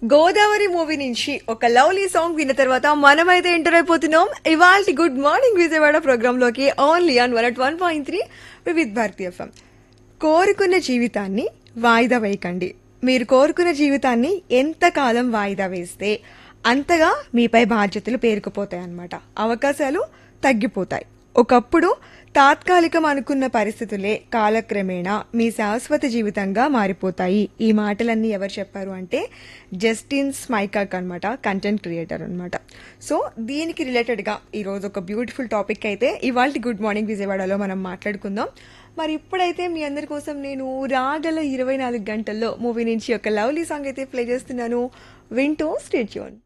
Godavari movie నుంచి ఒక lovely song విన్న తర్వాత మనమైతే ఎంటర్ అయిపోతున్నాం ఇవాళ గుడ్ మార్నింగ్ విజయవాడ ప్రోగ్రామ్ లోకి only on one at one point three Vividh Bharati FM కోరుకున్న జీవితాన్ని వాయిదా వేయకండి మీరు కోరుకున్న జీవితాన్ని ఎంతకాలం వాయిదా వేస్తే అంతగా మీపై బాధ్యతలు పేరుకుపోతాయి అన్నమాట అవకాశాలు తగ్గిపోతాయి ఒకప్పుడు తాత్కాలికం అనుకున్న పరిస్థితులే కాలక్రమేణా మీ శాశ్వత జీవితంగా మారిపోతాయి ఈ మాటలన్నీ ఎవరు చెప్పారు అంటే జస్టిన్ స్మైకాక్ అనమాట కంటెంట్ క్రియేటర్ అనమాట సో దీనికి రిలేటెడ్గా ఈరోజు ఒక బ్యూటిఫుల్ టాపిక్ అయితే ఇవాళ గుడ్ మార్నింగ్ విజయవాడలో మనం మాట్లాడుకుందాం మరి ఇప్పుడైతే మీ అందరి కోసం నేను రాగల ఇరవై నాలుగు గంటల్లో మూవీ నుంచి ఒక లవ్లీ సాంగ్ అయితే ప్లే చేస్తున్నాను వింటూ స్టేట్యూన్